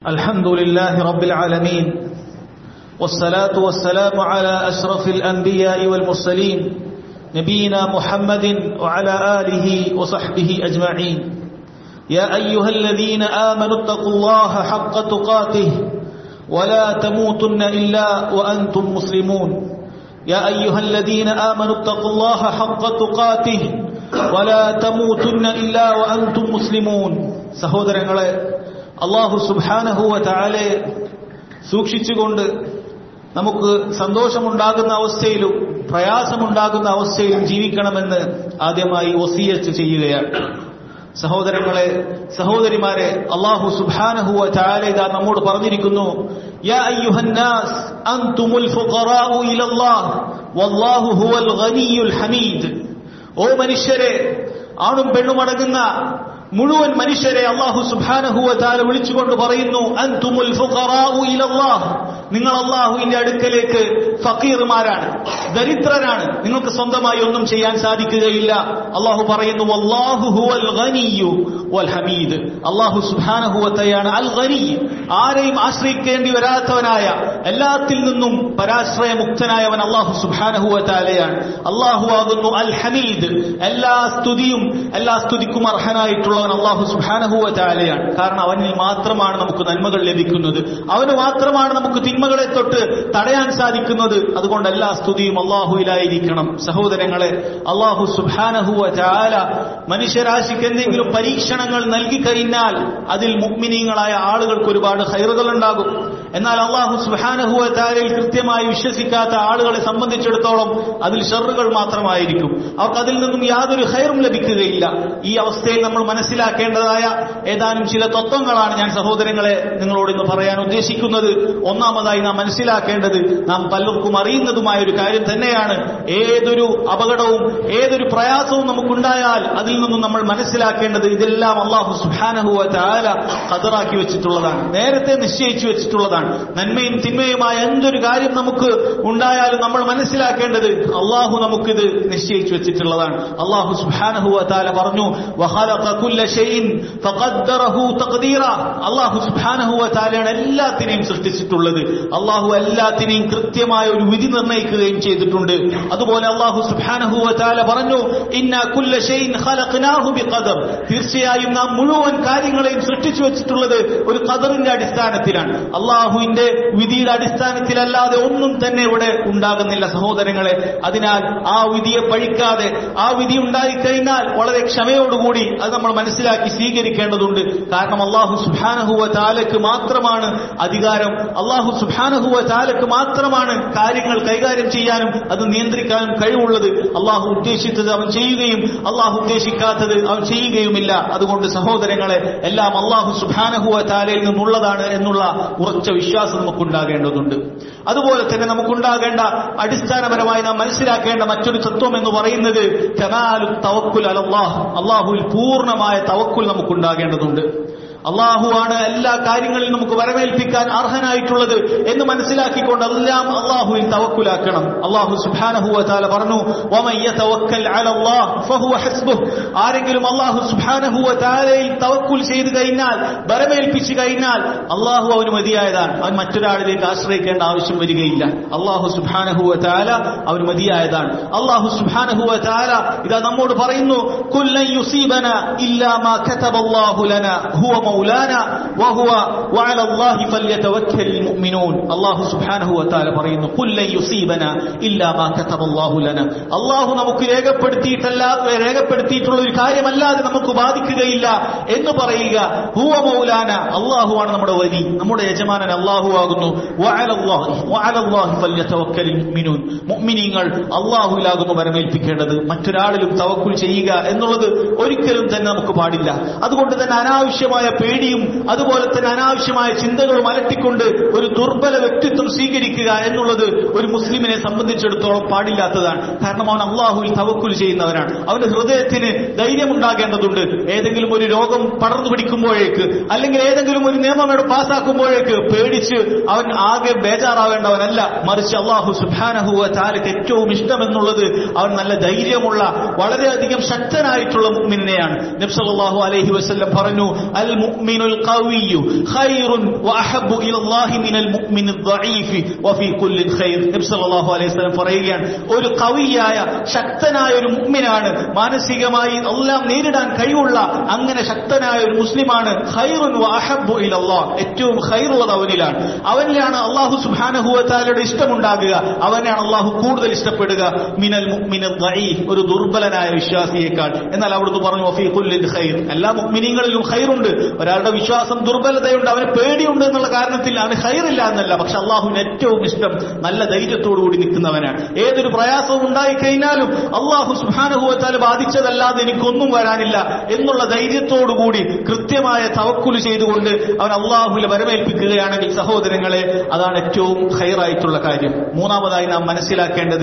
الحمد لله رب العالمين والصلاة والسلام على أشرف الأنبياء والمرسلين نبينا محمد وعلى آله وصحبه أجمعين يا أيها الذين آمنوا اتقوا الله حق تقاته ولا تموتن إلا وأنتم مسلمون يا أيها الذين آمنوا اتقوا الله حق تقاته ولا تموتن إلا وأنتم مسلمون സഹോദരങ്ങളെ അള്ളാഹു സുബാനഹുവ താലെ സൂക്ഷിച്ചുകൊണ്ട് നമുക്ക് സന്തോഷമുണ്ടാകുന്ന അവസ്ഥയിലും പ്രയാസമുണ്ടാകുന്ന അവസ്ഥയിലും ജീവിക്കണമെന്ന് ആദ്യമായി ഒസിയച്ച് ചെയ്യുകയാണ് സഹോദരങ്ങളെ സഹോദരിമാരെ അള്ളാഹു സുബാനഹുവ ചായാലിത നമ്മോട് പറഞ്ഞിരിക്കുന്നു യാ അയ്യുഹന്നാസ് അൻതുമുൽ ഫുഖറാഉ ഇലല്ലാഹ് വല്ലാഹു ഹുവൽ ഗനിയുൽ ഹമീദ് ഓ മനുഷ്യരെ ആണും പെണ്ണും അടങ്ങുന്ന മുഴുവൻ മനുഷ്യരെ അള്ളാഹു സുബാനഹുവ ചാല വിളിച്ചുകൊണ്ട് പറയുന്നു അൻതുമുൽ ഫുഖറാഉ ഇലല്ലാഹ് നിങ്ങൾ അള്ളാഹുവിന്റെ അടുക്കലേക്ക് ഫക്കീർമാരാണ് ദരിദ്രരാണ് നിങ്ങൾക്ക് സ്വന്തമായി ഒന്നും ചെയ്യാൻ സാധിക്കുകയില്ല അള്ളാഹു പറയുന്നു അള്ളാഹു ഹുവൽ ഗനിയു വൽ ഹമീദ് അള്ളാഹു സുബാനഹുവത്തയാണ് അൽ ഗനി ആരെയും ആശ്രയിക്കേണ്ടി വരാത്തവനായ എല്ലാത്തിൽ നിന്നും പരാശ്രയമുക്തനായവൻ അള്ളാഹു സുബാനഹുവത്താലയാണ് അള്ളാഹു ആകുന്നു അൽ ഹമീദ് എല്ലാ സ്തുതിയും എല്ലാ സ്തുതിക്കും അർഹനായിട്ടുള്ളവൻ അള്ളാഹു സുബാനഹുവത്താലയാണ് കാരണം അവനിൽ മാത്രമാണ് നമുക്ക് നന്മകൾ ലഭിക്കുന്നത് അവന് മാത്രമാണ് നമുക്ക് തിന്മകളെ തൊട്ട് തടയാൻ സാധിക്കുന്നത് അതുകൊണ്ട് എല്ലാ സ്തുതിയും അള്ളാഹുവിലായിരിക്കണം സഹോദരങ്ങളെ അള്ളാഹു സുബാനഹുവ ചാല മനുഷ്യരാശിക്ക് എന്തെങ്കിലും പരീക്ഷണങ്ങൾ നൽകി കഴിഞ്ഞാൽ അതിൽ മുഗ്മിനീങ്ങളായ ആളുകൾക്ക് ഒരുപാട് ഹൈറുകൾ ഉണ്ടാകും എന്നാൽ അള്ളാഹു സുബാനഹുവ ചാലയിൽ കൃത്യമായി വിശ്വസിക്കാത്ത ആളുകളെ സംബന്ധിച്ചിടത്തോളം അതിൽ ഷെറുകൾ മാത്രമായിരിക്കും അവർക്ക് അതിൽ നിന്നും യാതൊരു ഹൈറും ലഭിക്കുകയില്ല ഈ അവസ്ഥയിൽ നമ്മൾ മനസ്സിലാക്കേണ്ടതായ ഏതാനും ചില തത്വങ്ങളാണ് ഞാൻ സഹോദരങ്ങളെ നിങ്ങളോട് ഇന്ന് പറയാൻ ഉദ്ദേശിക്കുന്നത് ഒന്നാമതായി നാം മനസ്സിലാക്കേണ്ടത് നാം പലർക്കും അറിയുന്നതുമായ ഒരു കാര്യം തന്നെയാണ് ഏതൊരു അപകടവും ഏതൊരു പ്രയാസവും നമുക്കുണ്ടായാൽ അതിൽ നിന്നും നമ്മൾ മനസ്സിലാക്കേണ്ടത് ഇതെല്ലാം അള്ളാഹു സുഹാനഹുവ ചാല കതറാക്കി വെച്ചിട്ടുള്ളതാണ് നേരത്തെ നിശ്ചയിച്ചു വെച്ചിട്ടുള്ളതാണ് നന്മയും തിന്മയുമായ എന്തൊരു കാര്യം നമുക്ക് ഉണ്ടായാലും നമ്മൾ മനസ്സിലാക്കേണ്ടത് അള്ളാഹു നമുക്കിത് നിശ്ചയിച്ചു വെച്ചിട്ടുള്ളതാണ് അള്ളാഹു സുഹാനഹുവ താല പറഞ്ഞു അള്ളാഹു സുഹാനഹുവ താലയാണ് എല്ലാത്തിനെയും സൃഷ്ടിച്ചിട്ടുള്ളത് അള്ളാഹു എല്ലാത്തിനെയും കൃത്യമായ ഒരു വിധി നിർണ്ണയിക്കുകയും ചെയ്തിട്ടുണ്ട് അതുപോലെ അള്ളാഹു സുബാനഹുവ താല പറഞ്ഞു ഇന്ന കുല്ല ഷെയ്ൻ ഖദർ തീർച്ചയായും നാം മുഴുവൻ കാര്യങ്ങളെയും സൃഷ്ടിച്ചു വെച്ചിട്ടുള്ളത് ഒരു ഖദറിന്റെ അടിസ്ഥാനത്തിലാണ് അള്ളാഹുവിന്റെ വിധിയുടെ അടിസ്ഥാനത്തിലല്ലാതെ ഒന്നും തന്നെ ഇവിടെ ഉണ്ടാകുന്നില്ല സഹോദരങ്ങളെ അതിനാൽ ആ വിധിയെ പഴിക്കാതെ ആ വിധി ഉണ്ടായിക്കഴിഞ്ഞാൽ വളരെ ക്ഷമയോടുകൂടി അത് നമ്മൾ മനസ്സിലാക്കി സ്വീകരിക്കേണ്ടതുണ്ട് കാരണം അള്ളാഹു സുബാനഹുവ താലക്ക് മാത്രമാണ് അധികാരം അള്ളാഹു സുബാനഹുവ താലക്ക് മാത്രമാണ് കാര്യങ്ങൾ കൈകാര്യം ചെയ്യാനും അത് നിയന്ത്രിക്കാനും കഴിവുള്ളത് അള്ളാഹു ഉദ്ദേശിച്ചത് അവൻ ചെയ്യുകയും അള്ളാഹു ഉദ്ദേശിക്കാത്തത് അവൻ ചെയ്യുകയുമില്ല അതുകൊണ്ട് സഹോദരങ്ങളെ എല്ലാം അള്ളാഹു സുബാനഹുവ താലയിൽ നിന്നുള്ളതാണ് എന്നുള്ള ഉറച്ച വിശ്വാസം നമുക്കുണ്ടാകേണ്ടതുണ്ട് അതുപോലെ തന്നെ നമുക്കുണ്ടാകേണ്ട അടിസ്ഥാനപരമായി നാം മനസ്സിലാക്കേണ്ട മറ്റൊരു തത്വം എന്ന് പറയുന്നത് കമാലു തവക്കുൽ അലല്ലാഹ് അള്ളാഹുവിൽ പൂർണ്ണമായ തവക്കുൽ നമുക്കുണ്ടാകേണ്ടതുണ്ട് അള്ളാഹുവാണ് എല്ലാ കാര്യങ്ങളിലും നമുക്ക് വരവേൽപ്പിക്കാൻ അർഹനായിട്ടുള്ളത് എന്ന് മനസ്സിലാക്കിക്കൊണ്ട് എല്ലാം അള്ളാഹുവിൽ തവക്കുലാക്കണം അള്ളാഹു സുബാനഹുവ താല പറഞ്ഞു ആരെങ്കിലും അള്ളാഹു സുബാനഹുവ താലയിൽ തവക്കുൽ ചെയ്തു കഴിഞ്ഞാൽ വരവേൽപ്പിച്ചു കഴിഞ്ഞാൽ അള്ളാഹു അവന് മതിയായതാണ് അവൻ മറ്റൊരാളിലേക്ക് ആശ്രയിക്കേണ്ട ആവശ്യം വരികയില്ല അള്ളാഹു സുബാനഹുവ താല അവന് മതിയായതാണ് അള്ളാഹു സുബാനഹുവ താല ഇതാ നമ്മോട് പറയുന്നു കുല്ലൻ യുസീബന ഇല്ലാ മാ കതബല്ലാഹു ലന ഹുവ മൗലാന വഹുവ വഅല അല്ലാഹി ഫല്യതവക്കൽ മുഅ്മിനൂൻ അല്ലാഹു സുബ്ഹാനഹു വതആല പറയുന്നു കുല്ലൻ യുസീബന ഇല്ലാ മാ കതബല്ലാഹു ലന അല്ലാഹു നമുക്ക് രേഖപ്പെടുത്തിയിട്ടല്ല രേഖപ്പെടുത്തിയിട്ടുള്ള ഒരു കാര്യമല്ലാതെ നമുക്ക് ബാധിക്കുകയില്ല എന്ന് പറയുക ഹുവ മൗലാന അല്ലാഹുവാണ് നമ്മുടെ വലി നമ്മുടെ യജമാനൻ അല്ലാഹു ആകുന്നു വഅല അല്ലാഹി വഅല അല്ലാഹി ഫല്യതവക്കൽ മുഅ്മിനൂൻ മുഅ്മിനീങ്ങൾ അല്ലാഹുവിലാകുന്നു വരമേൽപ്പിക്കേണ്ടത് മറ്റൊരാളിലും തവക്കുൽ ചെയ്യുക എന്നുള്ളത് ഒരിക്കലും തന്നെ നമുക്ക് പാടില്ല അതുകൊണ്ട് തന്നെ അനാവശ്യമായ പേടിയും അതുപോലെ തന്നെ അനാവശ്യമായ ചിന്തകളും അലട്ടിക്കൊണ്ട് ഒരു ദുർബല വ്യക്തിത്വം സ്വീകരിക്കുക എന്നുള്ളത് ഒരു മുസ്ലിമിനെ സംബന്ധിച്ചിടത്തോളം പാടില്ലാത്തതാണ് കാരണം അവൻ അള്ളാഹുവിൽ തവക്കുൽ ചെയ്യുന്നവനാണ് അവന്റെ ഹൃദയത്തിന് ധൈര്യമുണ്ടാകേണ്ടതുണ്ട് ഏതെങ്കിലും ഒരു രോഗം പടർന്നു പിടിക്കുമ്പോഴേക്ക് അല്ലെങ്കിൽ ഏതെങ്കിലും ഒരു നിയമം ഇവിടെ പാസ്സാക്കുമ്പോഴേക്ക് പേടിച്ച് അവൻ ആകെ ബേജാറാവേണ്ടവനല്ല മറിച്ച് അള്ളാഹു സുബാനഹുവ താലക്ക് ഏറ്റവും ഇഷ്ടമെന്നുള്ളത് അവൻ നല്ല ധൈര്യമുള്ള വളരെയധികം ശക്തനായിട്ടുള്ള മുഅ്മിനെയാണ് നബ്സല്ലാഹു അലൈഹി വസല്ലം പറഞ്ഞു അൽ المؤمن القوي خير وأحب إلى الله من المؤمن الضعيف وفي كل خير നബി സല്ലല്ലാഹു അലൈഹി വസല്ലം പറയുകയാണ് ഒരു കവിയായ ശക്തനായ ഒരു മുഅ്മിനാണ് മാനസികമായി എല്ലാം നേരിടാൻ കഴിവുള്ള അങ്ങനെ ശക്തനായ ഒരു മുസ്ലിമാണ് ഖൈറുൻ വഅഹബ്ബു ഇലല്ലാഹ് ഏറ്റവും ഖൈറുള്ളത് അവനിലാണ് അവനിലാണ് അള്ളാഹു സുബ്ഹാനഹു വതആലയുടെ ഇഷ്ടമുണ്ടാകുക അവനെയാണ് അള്ളാഹു കൂടുതൽ ഇഷ്ടപ്പെടുക മിനൽ മുഅ്മിനിൽ ദഈഫ് ഒരു ദുർബലനായ വിശ്വാസിയേക്കാൾ എന്നാൽ അവിടുന്ന് പറഞ്ഞു വഫീ കുല്ലിൻ ഖൈർ എല്ലാ മുഅ്മിനീങ്ങളിലും ഖൈറുണ്ട് ഒരാളുടെ വിശ്വാസം ദുർബലതയുണ്ട് അവന് പേടിയുണ്ട് എന്നുള്ള കാരണത്തിൽ അവന് ഖൈറില്ല എന്നല്ല പക്ഷെ അള്ളാഹുവിന് ഏറ്റവും ഇഷ്ടം നല്ല ധൈര്യത്തോടു കൂടി നിൽക്കുന്നവനാണ് ഏതൊരു പ്രയാസവും ഉണ്ടായി കഴിഞ്ഞാലും അള്ളാഹു സുഹാനുഭവത്താൽ ബാധിച്ചതല്ലാതെ എനിക്കൊന്നും വരാനില്ല എന്നുള്ള ധൈര്യത്തോടുകൂടി കൃത്യമായ തവക്കുല് ചെയ്തുകൊണ്ട് അവൻ അള്ളാഹുലെ വരവേൽപ്പിക്കുകയാണെങ്കിൽ സഹോദരങ്ങളെ അതാണ് ഏറ്റവും ഹൈറായിട്ടുള്ള കാര്യം മൂന്നാമതായി നാം മനസ്സിലാക്കേണ്ടത്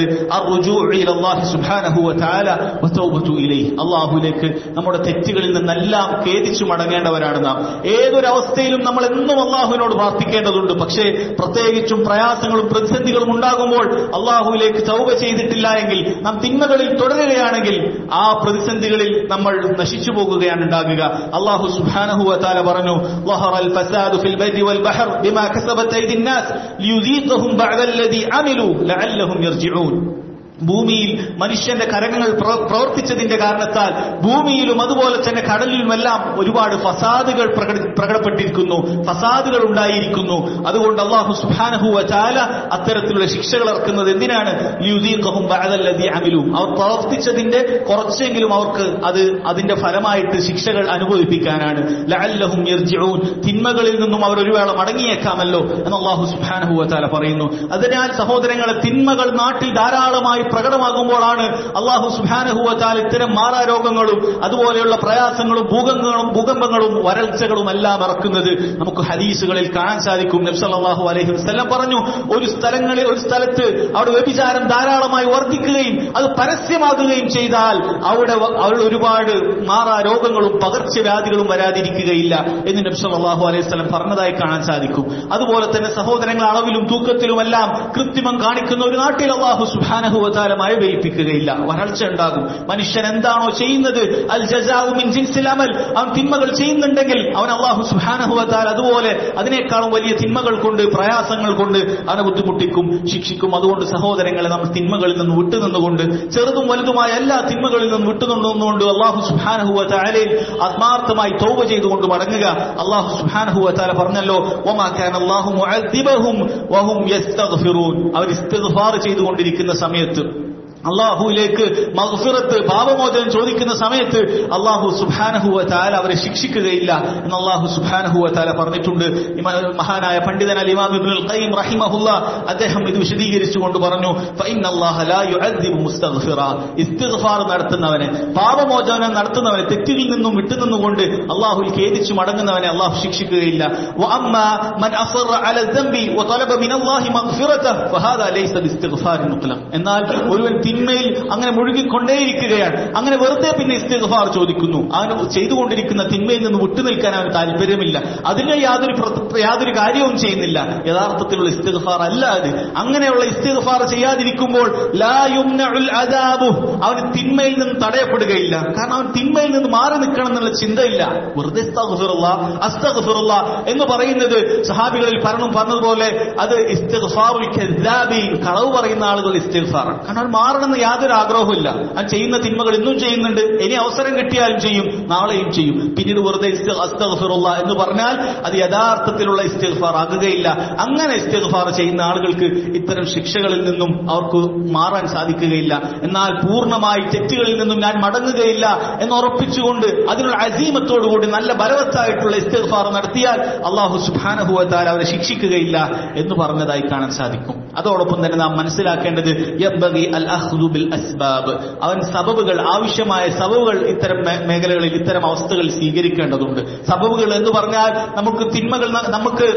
അള്ളാഹുലേക്ക് നമ്മുടെ തെറ്റുകളിൽ നിന്നെല്ലാം ഖേദിച്ചു മടങ്ങേണ്ടവരാണ് നാം ഏതൊരവസ്ഥയിലും നമ്മൾ എന്നും അള്ളാഹുവിനോട് പ്രാർത്ഥിക്കേണ്ടതുണ്ട് പക്ഷേ പ്രത്യേകിച്ചും പ്രയാസങ്ങളും പ്രതിസന്ധികളും ഉണ്ടാകുമ്പോൾ അള്ളാഹുവിലേക്ക് ചൗക ചെയ്തിട്ടില്ല എങ്കിൽ നാം തിന്മകളിൽ തുടരുകയാണെങ്കിൽ ആ പ്രതിസന്ധികളിൽ നമ്മൾ നശിച്ചു പോകുകയാണ് ഉണ്ടാകുക അള്ളാഹു സുബ്ഹാനഹു വതആല പറഞ്ഞു ളഹറൽ ഫസാദു ഫിൽ ബർരി വൽ ബഹർ ബിമാ കസബത് ഐദിൻ നാസ് ലിയുദീഖഹും ബഅദല്ലദി അമിലു ലഅല്ലഹും യർജിഊൻ ഭൂമിയിൽ മനുഷ്യന്റെ കരങ്ങൾ പ്രവർത്തിച്ചതിന്റെ കാരണത്താൽ ഭൂമിയിലും അതുപോലെ തന്നെ കടലിലുമെല്ലാം ഒരുപാട് ഫസാദുകൾ പ്രകടപ്പെട്ടിരിക്കുന്നു ഫസാദുകൾ ഉണ്ടായിരിക്കുന്നു അതുകൊണ്ട് അള്ളാഹു സുബാനഹുവ ചാല അത്തരത്തിലുള്ള ശിക്ഷകൾ ഇറക്കുന്നത് എന്തിനാണ് ലിയുദീഖഹും ബഅദല്ലദി അമിലു അവർ പ്രവർത്തിച്ചതിന്റെ കുറച്ചെങ്കിലും അവർക്ക് അത് അതിന്റെ ഫലമായിട്ട് ശിക്ഷകൾ അനുഭവിപ്പിക്കാനാണ് ലഅല്ലഹും യർജിഊൻ തിന്മകളിൽ നിന്നും അവർ ഒരു വേള മടങ്ങിയേക്കാമല്ലോ എന്ന് അള്ളാഹു സുബാനഹുവ ചാല പറയുന്നു അതിനാൽ സഹോദരങ്ങളെ തിന്മകൾ നാട്ടിൽ ധാരാളമായി പ്രകടമാകുമ്പോഴാണ് അള്ളാഹു സുബാനഹുവത്താൽ ഇത്തരം മാറാരോഗങ്ങളും അതുപോലെയുള്ള പ്രയാസങ്ങളും ഭൂകമ്പങ്ങളും ഭൂകമ്പങ്ങളും വരൾച്ചകളും എല്ലാം ഇറക്കുന്നത് നമുക്ക് ഹദീസുകളിൽ കാണാൻ സാധിക്കും നബ്സല്ലാഹു അലൈഹി വസ്ലം പറഞ്ഞു ഒരു സ്ഥലങ്ങളിൽ ഒരു സ്ഥലത്ത് അവിടെ വ്യഭിചാരം ധാരാളമായി വർദ്ധിക്കുകയും അത് പരസ്യമാകുകയും ചെയ്താൽ അവിടെ അവിടെ ഒരുപാട് മാറാ രോഗങ്ങളും പകർച്ചവ്യാധികളും വരാതിരിക്കുകയില്ല എന്ന് നബ്സല്ലാഹു അലൈഹി വസ്ലം പറഞ്ഞതായി കാണാൻ സാധിക്കും അതുപോലെ തന്നെ സഹോദരങ്ങൾ അളവിലും തൂക്കത്തിലുമെല്ലാം കൃത്രിമം കാണിക്കുന്ന ഒരു നാട്ടിൽ അള്ളാഹു സുബാനഹു വതാല മഴ പെയ്യിപ്പിക്കുകയില്ല വരൾച്ച ഉണ്ടാകും മനുഷ്യൻ എന്താണോ ചെയ്യുന്നത് അൽ ജസാവുമിൻ ജിൻസിൽ അമൽ അവൻ തിന്മകൾ ചെയ്യുന്നുണ്ടെങ്കിൽ അവൻ അള്ളാഹു സുഹാനഹു വതാൽ അതുപോലെ അതിനേക്കാളും വലിയ തിന്മകൾ കൊണ്ട് പ്രയാസങ്ങൾ കൊണ്ട് അവനെ ബുദ്ധിമുട്ടിക്കും ശിക്ഷിക്കും അതുകൊണ്ട് സഹോദരങ്ങളെ നമ്മൾ തിന്മകളിൽ നിന്ന് വിട്ടുനിന്നുകൊണ്ട് ചെറുതും വലുതുമായ എല്ലാ തിന്മകളിൽ നിന്നും വിട്ടുനിന്നുകൊണ്ട് അള്ളാഹു സുഹാനഹു വതാലയിൽ ആത്മാർത്ഥമായി തോപ ചെയ്തുകൊണ്ട് മടങ്ങുക അള്ളാഹു സുഹാനഹു വതാല പറഞ്ഞല്ലോ അള്ളാഹു വഹും അവർ ഇസ്തിഗ്ഫാർ ചെയ്തുകൊണ്ടിരിക്കുന്ന സമയത്ത് അള്ളാഹുവിലേക്ക് മഹഫിറത്ത് പാപമോചനം ചോദിക്കുന്ന സമയത്ത് അള്ളാഹു സുബാനഹുവ താല അവരെ ശിക്ഷിക്കുകയില്ല എന്ന് അള്ളാഹു സുബാനഹുവ താല പറഞ്ഞിട്ടുണ്ട് മഹാനായ പണ്ഡിതൻ അൽ ഇമാം ഇബ്നുൽ ഖയ്യിം റഹിമഹുല്ല അദ്ദേഹം ഇത് വിശദീകരിച്ചുകൊണ്ട് പറഞ്ഞു ഇസ്തിഗ്ഫാർ നടത്തുന്നവനെ പാപമോചനം നടത്തുന്നവനെ തെറ്റിൽ നിന്നും വിട്ടുനിന്നുകൊണ്ട് അള്ളാഹുൽ ഖേദിച്ചു മടങ്ങുന്നവനെ അള്ളാഹു ശിക്ഷിക്കുകയില്ല എന്നാൽ ഒരുവൻ തിന്മയിൽ അങ്ങനെ മുഴുകിക്കൊണ്ടേയിരിക്കുകയാണ് അങ്ങനെ വെറുതെ പിന്നെ ഇസ്തിഗ്ഫാർ ചോദിക്കുന്നു അവന് ചെയ്തുകൊണ്ടിരിക്കുന്ന തിന്മയിൽ നിന്ന് വിട്ടുനിൽക്കാൻ അവന് താല്പര്യമില്ല അതിന് യാതൊരു യാതൊരു കാര്യവും ചെയ്യുന്നില്ല യഥാർത്ഥത്തിലുള്ള ഇസ്തിഗ്ഫാർ അല്ല അത് അങ്ങനെയുള്ള ഇസ്തിഗ്ഫാർ ചെയ്യാതിരിക്കുമ്പോൾ അവന് തിന്മയിൽ നിന്ന് തടയപ്പെടുകയില്ല കാരണം അവൻ തിന്മയിൽ നിന്ന് മാറി നിൽക്കണം എന്നുള്ള ചിന്തയില്ല വെറുതെ അസ്തഗ്ഫിറുള്ള എന്ന് പറയുന്നത് സഹാബികളിൽ പലരും പറഞ്ഞതുപോലെ അത് ഇസ്തിഗ്ഫാറുൽ കദ്ദാബീൻ കളവ് പറയുന്ന ആളുകൾ ഇസ്തിഗ്ഫാർ കാരണം മാറണമെന്ന് യാതൊരു ആഗ്രഹവുമില്ല അവൻ ചെയ്യുന്ന തിന്മകൾ ഇന്നും ചെയ്യുന്നുണ്ട് ഇനി അവസരം കിട്ടിയാലും ചെയ്യും നാളെയും ചെയ്യും പിന്നീട് വെറുതെ അസ്തഗ്ഫിറുള്ള എന്ന് പറഞ്ഞാൽ അത് യഥാർത്ഥത്തിലുള്ള ഇസ്തിഗ്ഫാർ ആകുകയില്ല അങ്ങനെ ഇസ്തിഗ്ഫാർ ചെയ്യുന്ന ആളുകൾക്ക് ഇത്തരം ശിക്ഷകളിൽ നിന്നും അവർക്ക് മാറാൻ സാധിക്കുകയില്ല എന്നാൽ പൂർണ്ണമായി തെറ്റുകളിൽ നിന്നും ഞാൻ മടങ്ങുകയില്ല എന്ന് ഉറപ്പിച്ചുകൊണ്ട് അതിനുള്ള അസീമത്തോടുകൂടി നല്ല ബലവത്തായിട്ടുള്ള ഇസ്തിഗ്ഫാർ നടത്തിയാൽ അള്ളാഹു സുബാനഹുവത്താൽ അവരെ ശിക്ഷിക്കുകയില്ല എന്ന് പറഞ്ഞതായി കാണാൻ സാധിക്കും അതോടൊപ്പം തന്നെ നാം മനസ്സിലാക്കേണ്ടത് അൽ അഖ്ദു ബിൽ അസ്ബാബ് അവൻ സബബുകൾ ആവശ്യമായ സബബുകൾ ഇത്തരം മേഖലകളിൽ ഇത്തരം അവസ്ഥകൾ സ്വീകരിക്കേണ്ടതുണ്ട് സബബുകൾ എന്ന് പറഞ്ഞാൽ നമുക്ക് തിന്മകൾ നമുക്ക്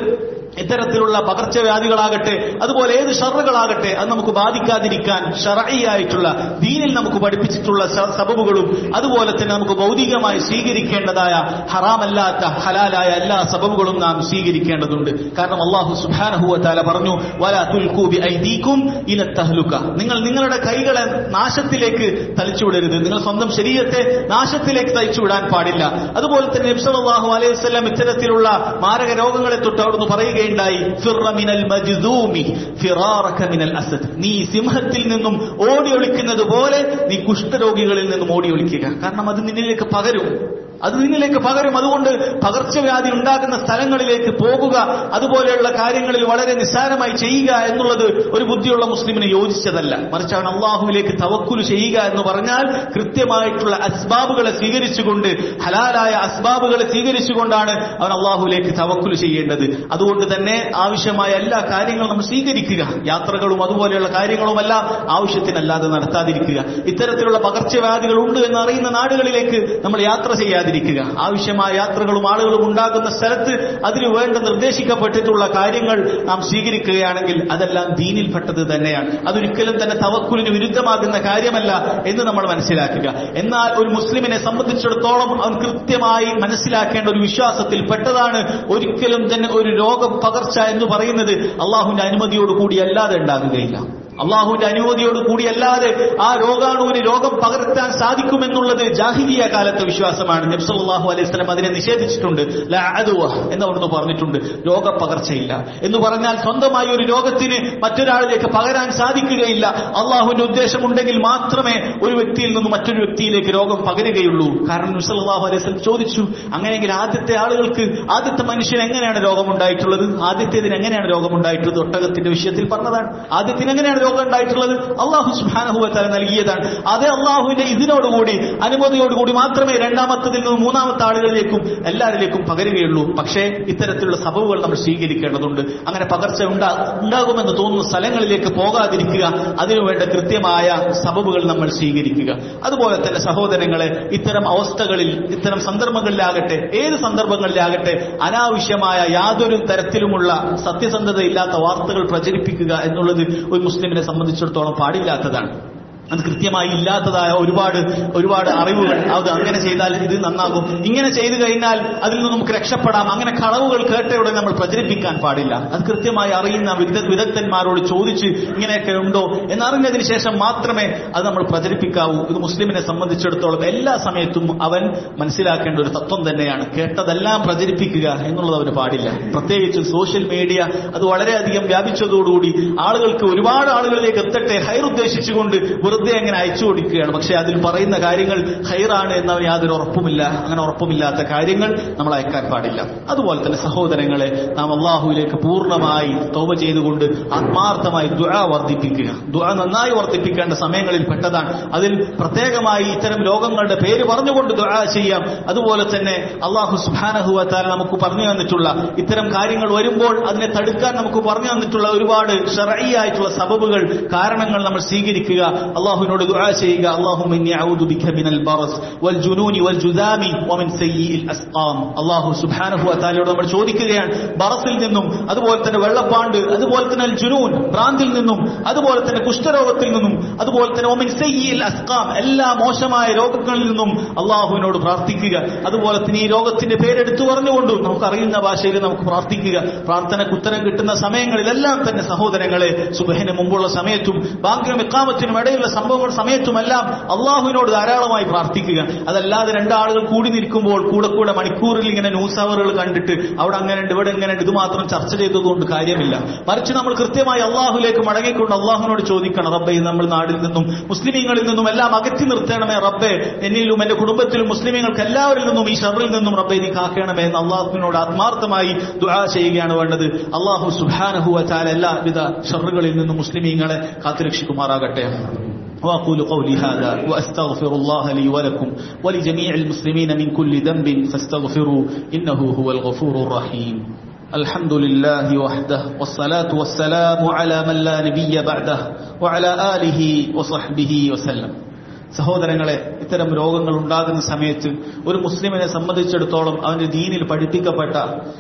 ഇത്തരത്തിലുള്ള പകർച്ചവ്യാധികളാകട്ടെ അതുപോലെ ഏത് ഷറുകളാകട്ടെ അത് നമുക്ക് ബാധിക്കാതിരിക്കാൻ ഷറയായിട്ടുള്ള ദീനിൽ നമുക്ക് പഠിപ്പിച്ചിട്ടുള്ള സ- സബബുകളും അതുപോലെ തന്നെ നമുക്ക് ഭൗതികമായി സ്വീകരിക്കേണ്ടതായ ഹറാമല്ലാത്ത ഹലാലായ എല്ലാ സബബുകളും നാം സ്വീകരിക്കേണ്ടതുണ്ട് കാരണം അള്ളാഹു സുബാനഹുവ താല പറഞ്ഞു വല തുൽക്കൂബി ഐദീക്കും ഇല തഹ്ലുക നിങ്ങൾ നിങ്ങളുടെ കൈകളെ നാശത്തിലേക്ക് തളിച്ചുവിടരുത് നിങ്ങൾ സ്വന്തം ശരീരത്തെ നാശത്തിലേക്ക് തളിച്ചുവിടാൻ പാടില്ല അതുപോലെ തന്നെ നബ്സലാഹു അലൈഹി വസല്ലം ഇത്തരത്തിലുള്ള മാരക രോഗങ്ങളെ തൊട്ട് അവിടുന്ന് പറയുകയുണ്ടായി ഫിറ മിനൽ മജ്ദൂമി ഫിറാറക മിനൽ അസദ് നീ സിംഹത്തിൽ നിന്നും ഓടി ഒളിക്കുന്നത് പോലെ നീ കുഷ്ഠരോഗികളിൽ നിന്നും ഓടി ഒളിക്കുക കാരണം അത് നിന്നിലേക്ക് പകരും അത് നിന്നിലേക്ക് പകരും അതുകൊണ്ട് പകർച്ചവ്യാധി ഉണ്ടാകുന്ന സ്ഥലങ്ങളിലേക്ക് പോകുക അതുപോലെയുള്ള കാര്യങ്ങളിൽ വളരെ നിസ്സാരമായി ചെയ്യുക എന്നുള്ളത് ഒരു ബുദ്ധിയുള്ള മുസ്ലിമിന് യോജിച്ചതല്ല മറിച്ച് അവൻ അള്ളാഹുവിലേക്ക് തവക്കുൽ ചെയ്യുക എന്ന് പറഞ്ഞാൽ കൃത്യമായിട്ടുള്ള അസ്ബാബുകളെ സ്വീകരിച്ചുകൊണ്ട് ഹലാലായ അസ്ബാബുകളെ സ്വീകരിച്ചുകൊണ്ടാണ് അവൻ അള്ളാഹുവിലേക്ക് തവക്കുൽ ചെയ്യേണ്ടത് അതുകൊണ്ട് തന്നെ ആവശ്യമായ എല്ലാ കാര്യങ്ങളും നമ്മൾ സ്വീകരിക്കുക യാത്രകളും അതുപോലെയുള്ള കാര്യങ്ങളുമെല്ലാം ആവശ്യത്തിനല്ലാതെ നടത്താതിരിക്കുക ഇത്തരത്തിലുള്ള പകർച്ചവ്യാധികൾ ഉണ്ട് എന്ന് അറിയുന്ന നാടുകളിലേക്ക് നമ്മൾ യാത്ര ചെയ്യാതിരിക്കുക ആവശ്യമായ യാത്രകളും ആളുകളും ഉണ്ടാകുന്ന സ്ഥലത്ത് അതിനു വേണ്ട നിർദ്ദേശിക്കപ്പെട്ടിട്ടുള്ള കാര്യങ്ങൾ നാം സ്വീകരിക്കുകയാണെങ്കിൽ അതെല്ലാം ദീനിൽപ്പെട്ടത് തന്നെയാണ് അതൊരിക്കലും തന്നെ തവക്കുലിന് വിരുദ്ധമാകുന്ന കാര്യമല്ല എന്ന് നമ്മൾ മനസ്സിലാക്കുക എന്നാൽ ഒരു മുസ്ലിമിനെ സംബന്ധിച്ചിടത്തോളം അവൻ കൃത്യമായി മനസ്സിലാക്കേണ്ട ഒരു വിശ്വാസത്തിൽ പെട്ടതാണ് ഒരിക്കലും തന്നെ ഒരു രോഗം പകർച്ച എന്ന് പറയുന്നത് അള്ളാഹുവിന്റെ അനുമതിയോട് കൂടി അല്ലാതെ ഉണ്ടാകുകയില്ല അള്ളാഹുവിന്റെ അനുമതിയോട് കൂടിയല്ലാതെ ആ രോഗാണുവിന് രോഗം പകർത്താൻ സാധിക്കുമെന്നുള്ളത് ജാഹിലിയ കാലത്തെ വിശ്വാസമാണ് നബ്സല്ലാഹു അലൈഹി സ്വലം അതിനെ നിഷേധിച്ചിട്ടുണ്ട് ലാ അദുവ എന്ന് അവിടുന്ന് പറഞ്ഞിട്ടുണ്ട് രോഗപ്പകർച്ചയില്ല എന്ന് പറഞ്ഞാൽ സ്വന്തമായി ഒരു രോഗത്തിന് മറ്റൊരാളിലേക്ക് പകരാൻ സാധിക്കുകയില്ല അള്ളാഹുവിന്റെ ഉദ്ദേശമുണ്ടെങ്കിൽ മാത്രമേ ഒരു വ്യക്തിയിൽ നിന്ന് മറ്റൊരു വ്യക്തിയിലേക്ക് രോഗം പകരുകയുള്ളൂ കാരണം നബ്സല്ലാഹു അലൈഹി സ്വലം ചോദിച്ചു അങ്ങനെയെങ്കിൽ ആദ്യത്തെ ആളുകൾക്ക് ആദ്യത്തെ മനുഷ്യന് എങ്ങനെയാണ് രോഗമുണ്ടായിട്ടുള്ളത് ആദ്യത്തേതിന് എങ്ങനെയാണ് രോഗമുണ്ടായിട്ടുള്ളത് ഒട്ടകത്തിന്റെ വിഷയത്തിൽ പറഞ്ഞതാണ് ആദ്യത്തിന് എങ്ങനെയാണ് രോഗം ഉണ്ടായിട്ടുള്ളത് അള്ളാഹു സുഹാനഹുവത്താല നൽകിയതാണ് അതേ അള്ളാഹുവിന്റെ ഇതിനോടുകൂടി അനുമതിയോടുകൂടി മാത്രമേ രണ്ടാമത്തതിൽ നിന്ന് മൂന്നാമത്തെ ആളുകളിലേക്കും എല്ലാവരിലേക്കും പകരുകയുള്ളൂ പക്ഷേ ഇത്തരത്തിലുള്ള സബവുകൾ നമ്മൾ സ്വീകരിക്കേണ്ടതുണ്ട് അങ്ങനെ പകർച്ച ഉണ്ടാ ഉണ്ടാകുമെന്ന് തോന്നുന്ന സ്ഥലങ്ങളിലേക്ക് പോകാതിരിക്കുക അതിനുവേണ്ട കൃത്യമായ സബബുകൾ നമ്മൾ സ്വീകരിക്കുക അതുപോലെ തന്നെ സഹോദരങ്ങളെ ഇത്തരം അവസ്ഥകളിൽ ഇത്തരം സന്ദർഭങ്ങളിലാകട്ടെ ഏത് സന്ദർഭങ്ങളിലാകട്ടെ അനാവശ്യമായ യാതൊരു തരത്തിലുമുള്ള സത്യസന്ധതയില്ലാത്ത വാർത്തകൾ പ്രചരിപ്പിക്കുക എന്നുള്ളത് ഒരു മുസ്ലിമിനെ സംബന്ധിച്ചിടത്തോളം പാടില്ലാത്തതാണ് അത് കൃത്യമായി ഇല്ലാത്തതായ ഒരുപാട് ഒരുപാട് അറിവുകൾ അത് അങ്ങനെ ചെയ്താൽ ഇത് നന്നാകും ഇങ്ങനെ ചെയ്തു കഴിഞ്ഞാൽ അതിൽ നിന്ന് നമുക്ക് രക്ഷപ്പെടാം അങ്ങനെ കളവുകൾ കേട്ടയുടനെ നമ്മൾ പ്രചരിപ്പിക്കാൻ പാടില്ല അത് കൃത്യമായി അറിയുന്ന വിദഗ്ധ വിദഗ്ധന്മാരോട് ചോദിച്ച് ഇങ്ങനെയൊക്കെ ഉണ്ടോ എന്നറിഞ്ഞതിന് ശേഷം മാത്രമേ അത് നമ്മൾ പ്രചരിപ്പിക്കാവൂ ഇത് മുസ്ലിമിനെ സംബന്ധിച്ചിടത്തോളം എല്ലാ സമയത്തും അവൻ മനസ്സിലാക്കേണ്ട ഒരു തത്വം തന്നെയാണ് കേട്ടതെല്ലാം പ്രചരിപ്പിക്കുക എന്നുള്ളത് അവന് പാടില്ല പ്രത്യേകിച്ച് സോഷ്യൽ മീഡിയ അത് വളരെയധികം വ്യാപിച്ചതോടുകൂടി ആളുകൾക്ക് ഒരുപാട് ആളുകളിലേക്ക് എത്തട്ടെ ഹൈർ ഉദ്ദേശിച്ചുകൊണ്ട് വെറുതെ അങ്ങനെ അയച്ചു കൊടുക്കുകയാണ് പക്ഷെ അതിൽ പറയുന്ന കാര്യങ്ങൾ ഹൈറാണ് എന്നവന് യാതൊരു ഉറപ്പുമില്ല അങ്ങനെ ഉറപ്പുമില്ലാത്ത കാര്യങ്ങൾ നമ്മൾ അയക്കാൻ പാടില്ല അതുപോലെ തന്നെ സഹോദരങ്ങളെ നാം അള്ളാഹുവിലേക്ക് പൂർണ്ണമായി തോപ ചെയ്തുകൊണ്ട് ആത്മാർത്ഥമായി ദുആ വർദ്ധിപ്പിക്കുക ദുആ നന്നായി വർദ്ധിപ്പിക്കേണ്ട സമയങ്ങളിൽ പെട്ടതാണ് അതിൽ പ്രത്യേകമായി ഇത്തരം രോഗങ്ങളുടെ പേര് പറഞ്ഞുകൊണ്ട് ദുആ ചെയ്യാം അതുപോലെ തന്നെ അള്ളാഹു സുബാനഹുവത്താല നമുക്ക് പറഞ്ഞു തന്നിട്ടുള്ള ഇത്തരം കാര്യങ്ങൾ വരുമ്പോൾ അതിനെ തടുക്കാൻ നമുക്ക് പറഞ്ഞു തന്നിട്ടുള്ള ഒരുപാട് ഷറയായിട്ടുള്ള സബബുകൾ കാരണങ്ങൾ നമ്മൾ സ്വീകരിക്കുക അള്ളാഹുവിനോട് ദുആ ചെയ്യുക അള്ളാഹുമ്മ ഇന്നി അഊദു ബിക മിനൽ ബറസ് വൽ ജുനൂനി വൽ ജുദാമി വമിൻ സയ്യിഇൽ അസ്ഖാം അള്ളാഹു സുബ്ഹാനഹു വതആലയോട് നമ്മൾ ചോദിക്കുകയാണ് ബറസിൽ നിന്നും അതുപോലെ തന്നെ വെള്ളപ്പാണ്ട് അതുപോലെ തന്നെ അൽ ജുനൂൻ ഭ്രാന്തിൽ നിന്നും അതുപോലെ തന്നെ കുഷ്ഠരോഗത്തിൽ നിന്നും അതുപോലെ തന്നെ വമിൻ സയ്യിഇൽ അസ്ഖാം എല്ലാ മോശമായ രോഗങ്ങളിൽ നിന്നും അള്ളാഹുവിനോട് പ്രാർത്ഥിക്കുക അതുപോലെ തന്നെ ഈ രോഗത്തിന്റെ പേരെടുത്തു പറഞ്ഞുകൊണ്ട് നമുക്ക് അറിയുന്ന ഭാഷയിൽ നമുക്ക് പ്രാർത്ഥിക്കുക പ്രാർത്ഥനയ്ക്ക് ഉത്തരം കിട്ടുന്ന സമയങ്ങളിലെല്ലാം തന്നെ സഹോദരങ്ങളെ സുബഹിന് മുമ്പുള്ള സമയത്തും ബാങ്കിനും ഇക്കാമത്തിനും ഇടയിലുള്ള സംഭവങ്ങൾ സമയത്തുമെല്ലാം അള്ളാഹുവിനോട് ധാരാളമായി പ്രാർത്ഥിക്കുക അതല്ലാതെ രണ്ടാളുകൾ കൂടി നിൽക്കുമ്പോൾ കൂടെ കൂടെ മണിക്കൂറിൽ ഇങ്ങനെ ന്യൂസ് അവറുകൾ കണ്ടിട്ട് അവിടെ അങ്ങനെ ഉണ്ട് ഇവിടെ ഇങ്ങനെ ഉണ്ട് ഇത് മാത്രം ചർച്ച ചെയ്തതുകൊണ്ട് കാര്യമില്ല മറിച്ച് നമ്മൾ കൃത്യമായി അള്ളാഹുലേക്ക് മടങ്ങിക്കൊണ്ട് അള്ളാഹുവിനോട് ചോദിക്കണം റബ്ബെ ഇത് നമ്മൾ നാടിൽ നിന്നും മുസ്ലിമീങ്ങളിൽ നിന്നും എല്ലാം അകറ്റി നിർത്തണമേ റബ്ബെ എന്നിലും എന്റെ കുടുംബത്തിലും മുസ്ലിമീങ്ങൾക്ക് എല്ലാവരിൽ നിന്നും ഈ ഷറിൽ നിന്നും റബ്ബെ നീ കാക്കണമേ എന്ന് അള്ളാഹുവിനോട് ആത്മാർത്ഥമായി ദുആ ചെയ്യുകയാണ് വേണ്ടത് അള്ളാഹു സുബാനഹുവ ചാല എല്ലാവിധ ഷറുകളിൽ നിന്നും മുസ്ലിമീങ്ങളെ കാത്തുരക്ഷിക്കുമാറാകട്ടെ وأقول قولي هذا وأستغفر الله لي ولكم ولجميع المسلمين من كل ذنب فاستغفروا إنه هو الغفور الرحيم الحمد لله وحده والصلاة والسلام على من لا نبي بعده وعلى آله وصحبه وسلم സഹോദരങ്ങളെ ഇത്തരം രോഗങ്ങൾ ഉണ്ടാകുന്ന സമയത്ത് ഒരു മുസ്ലിമിനെ സംബന്ധിച്ചിടത്തോളം അവന്റെ ദീനിൽ പഠിപ്പിക്കപ്പെട്ട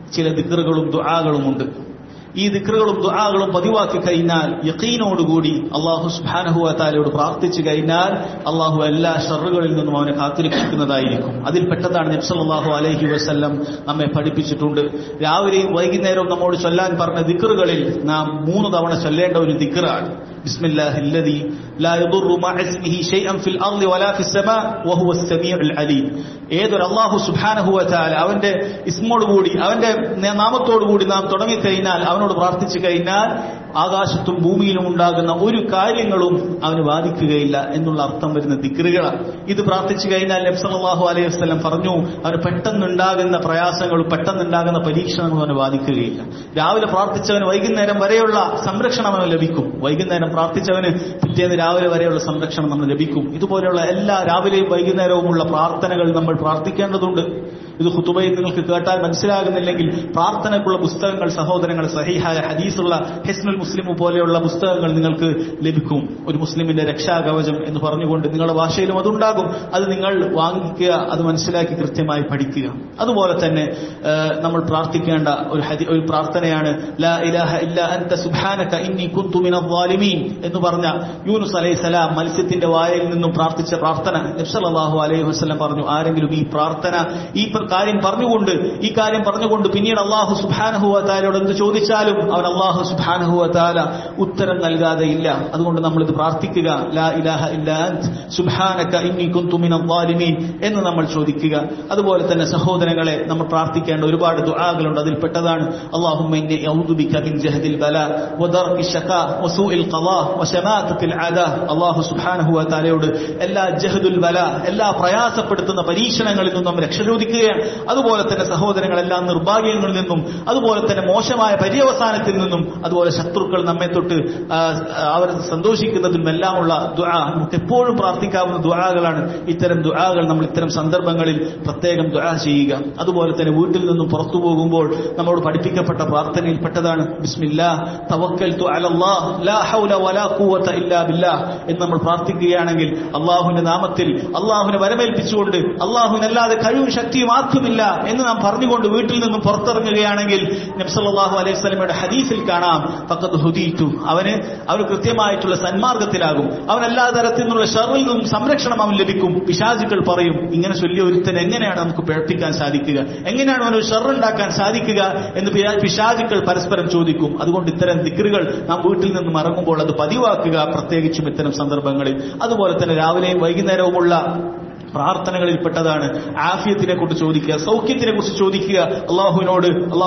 ചില ദിക്കറുകളും ദുആകളുമുണ്ട് ഈ ദിക്റുകളും ദുആകളും പതിവാക്കി കഴിഞ്ഞാൽ യക്കീനോടുകൂടി അള്ളാഹു സുബ്ഹാനഹു താലയോട് പ്രാർത്ഥിച്ചു കഴിഞ്ഞാൽ അള്ളാഹു എല്ലാ ഷറുകളിൽ നിന്നും അവനെ കാത്തിരക്ഷിക്കുന്നതായിരിക്കും അതിൽ പെട്ടതാണ് നബ്സല്ലാഹു അലൈഹി വസല്ലം നമ്മെ പഠിപ്പിച്ചിട്ടുണ്ട് രാവിലെയും വൈകുന്നേരവും നമ്മോട് ചൊല്ലാൻ പറഞ്ഞ ദിക്റുകളിൽ നാം മൂന്ന് തവണ ചൊല്ലേണ്ട ഒരു ദിക്റാണ് بسم الله الذي لا يضر مع اسمه شيئا في الأرض ولا في السماء وهو السميع العليم ഏതൊരു അള്ളാഹു സുബാനഹുവറ്റാൽ അവന്റെ ഇസ്മോടുകൂടി അവന്റെ നാമത്തോടുകൂടി നാം തുടങ്ങിക്കഴിഞ്ഞാൽ അവനോട് പ്രാർത്ഥിച്ചു കഴിഞ്ഞാൽ ആകാശത്തും ഭൂമിയിലും ഉണ്ടാകുന്ന ഒരു കാര്യങ്ങളും അവന് ബാധിക്കുകയില്ല എന്നുള്ള അർത്ഥം വരുന്ന ദിക്റുകളാണ് ഇത് പ്രാർത്ഥിച്ചു കഴിഞ്ഞാൽ നബ്സല്ലാഹു അലൈഹി വസ്ലം പറഞ്ഞു അവന് പെട്ടെന്നുണ്ടാകുന്ന പ്രയാസങ്ങളും പെട്ടെന്നുണ്ടാകുന്ന പരീക്ഷണങ്ങളും അവന് ബാധിക്കുകയില്ല രാവിലെ പ്രാർത്ഥിച്ചവന് വൈകുന്നേരം വരെയുള്ള സംരക്ഷണം അവന് ലഭിക്കും വൈകുന്നേരം പ്രാർത്ഥിച്ചവന് പിറ്റേന്ന് രാവിലെ വരെയുള്ള സംരക്ഷണം നമ്മൾ ലഭിക്കും ഇതുപോലെയുള്ള എല്ലാ രാവിലെയും വൈകുന്നേരവുമുള്ള പ്രാർത്ഥനകൾ നമ്മൾ പ്രാർത്ഥിക്കേണ്ടതുണ്ട് ഇത് ഖുതുബയിൽ നിങ്ങൾക്ക് കേട്ടാൽ മനസ്സിലാകുന്നില്ലെങ്കിൽ പ്രാർത്ഥനയ്ക്കുള്ള പുസ്തകങ്ങൾ സഹോദരങ്ങൾ സഹിഹായ ഹദീസുള്ള ഹെസ്നുൽ മുസ്ലിം പോലെയുള്ള പുസ്തകങ്ങൾ നിങ്ങൾക്ക് ലഭിക്കും ഒരു മുസ്ലിമിന്റെ രക്ഷാകവചം എന്ന് പറഞ്ഞുകൊണ്ട് നിങ്ങളുടെ ഭാഷയിലും അതുണ്ടാകും അത് നിങ്ങൾ വാങ്ങിക്കുക അത് മനസ്സിലാക്കി കൃത്യമായി പഠിക്കുക അതുപോലെ തന്നെ നമ്മൾ പ്രാർത്ഥിക്കേണ്ട ഒരു ഹദി ഒരു പ്രാർത്ഥനയാണ് ലാ ഇലാഹ ഇല്ല അൻത സുബ്ഹാനക ഇന്നി കുന്തു മിനൽ ളാലിമീൻ എന്ന് പറഞ്ഞ യൂനുസ് അലൈഹിസ്സലാം മത്സ്യത്തിന്റെ വായിൽ നിന്നും പ്രാർത്ഥിച്ച പ്രാർത്ഥന നബി സല്ലല്ലാഹു അലൈഹി വസല്ലം പറഞ്ഞു ആരെങ്കിലും ഈ പ്രാർത്ഥന ഈ കാര്യം പറഞ്ഞുകൊണ്ട് ഈ കാര്യം പറഞ്ഞുകൊണ്ട് പിന്നീട് അള്ളാഹു സുബാനഹുവ താലയോട് എന്ത് ചോദിച്ചാലും അവൻ അള്ളാഹു സുബാനഹുവ താല ഉത്തരം നൽകാതെ ഇല്ല അതുകൊണ്ട് നമ്മൾ ഇത് പ്രാർത്ഥിക്കുക ലാ ഇലാഹ ഇല്ല സുബാനക്ക ഇന്നി കുന്തുമിനീൻ എന്ന് നമ്മൾ ചോദിക്കുക അതുപോലെ തന്നെ സഹോദരങ്ങളെ നമ്മൾ പ്രാർത്ഥിക്കേണ്ട ഒരുപാട് ദുആകളുണ്ട് അതിൽപ്പെട്ടതാണ് അള്ളാഹു സുബാനഹുവ താലയോട് എല്ലാ ജഹദുൽ ബല എല്ലാ പ്രയാസപ്പെടുത്തുന്ന പരീക്ഷണങ്ങളിൽ നിന്നും രക്ഷ ചോദിക്കുകയാണ് അതുപോലെ തന്നെ സഹോദരങ്ങളെല്ലാം നിർഭാഗ്യങ്ങളിൽ നിന്നും അതുപോലെ തന്നെ മോശമായ പര്യവസാനത്തിൽ നിന്നും അതുപോലെ ശത്രുക്കൾ നമ്മെ തൊട്ട് അവർ സന്തോഷിക്കുന്നതിനും എല്ലാമുള്ള ദുആ നമുക്ക് എപ്പോഴും പ്രാർത്ഥിക്കാവുന്ന ദുആകളാണ് ഇത്തരം ദുആകൾ നമ്മൾ ഇത്തരം സന്ദർഭങ്ങളിൽ പ്രത്യേകം ദുആ ചെയ്യുക അതുപോലെ തന്നെ വീട്ടിൽ നിന്നും പുറത്തു പോകുമ്പോൾ നമ്മോട് പഠിപ്പിക്കപ്പെട്ട പ്രാർത്ഥനയിൽപ്പെട്ടതാണ് ബിസ്മില്ലാ തവക്കൽതു അലല്ലാഹ് ലാ ഹൗല വലാ ഖുവത ഇല്ലാ ബില്ലാഹ് എന്ന് നമ്മൾ പ്രാർത്ഥിക്കുകയാണെങ്കിൽ അള്ളാഹുവിന്റെ നാമത്തിൽ അള്ളാഹുവിനെ വരമേൽപ്പിച്ചുകൊണ്ട് അള്ളാഹുവിനല്ലാതെ കഴിവും ശക്തിയും ആർക്കുമില്ല എന്ന് നാം പറഞ്ഞുകൊണ്ട് വീട്ടിൽ നിന്നും പുറത്തിറങ്ങുകയാണെങ്കിൽ നബ്സല്ലാഹു അലൈഹി സ്വലമയുടെ ഹദീസിൽ കാണാം പക്കത്ത് ഹുദീറ്റു അവന് അവന് കൃത്യമായിട്ടുള്ള സന്മാർഗത്തിലാകും അവൻ എല്ലാ തരത്തിൽ നിന്നുള്ള ഷറിൽ നിന്നും സംരക്ഷണം അവൻ ലഭിക്കും പിശാചുക്കൾ പറയും ഇങ്ങനെ ചൊല്ലിയ ഒരുത്തൻ എങ്ങനെയാണ് നമുക്ക് പിഴപ്പിക്കാൻ സാധിക്കുക എങ്ങനെയാണ് അവന് ഷറുണ്ടാക്കാൻ സാധിക്കുക എന്ന് പിശാചുക്കൾ പരസ്പരം ചോദിക്കും അതുകൊണ്ട് ഇത്തരം ദിക്കറുകൾ നാം വീട്ടിൽ നിന്നും ഇറങ്ങുമ്പോൾ അത് പതിവാക്കുക പ്രത്യേകിച്ചും ഇത്തരം സന്ദർഭങ്ങളിൽ അതുപോലെ തന്നെ രാവിലെയും വൈകുന്നേരവുമുള്ള പ്രാർത്ഥനകളിൽപ്പെട്ടതാണ് ആഫിയത്തിനെ കുറിച്ച് ചോദിക്കുക സൗഖ്യത്തിനെ കുറിച്ച് ചോദിക്കുക അള്ളാഹുവിനോട്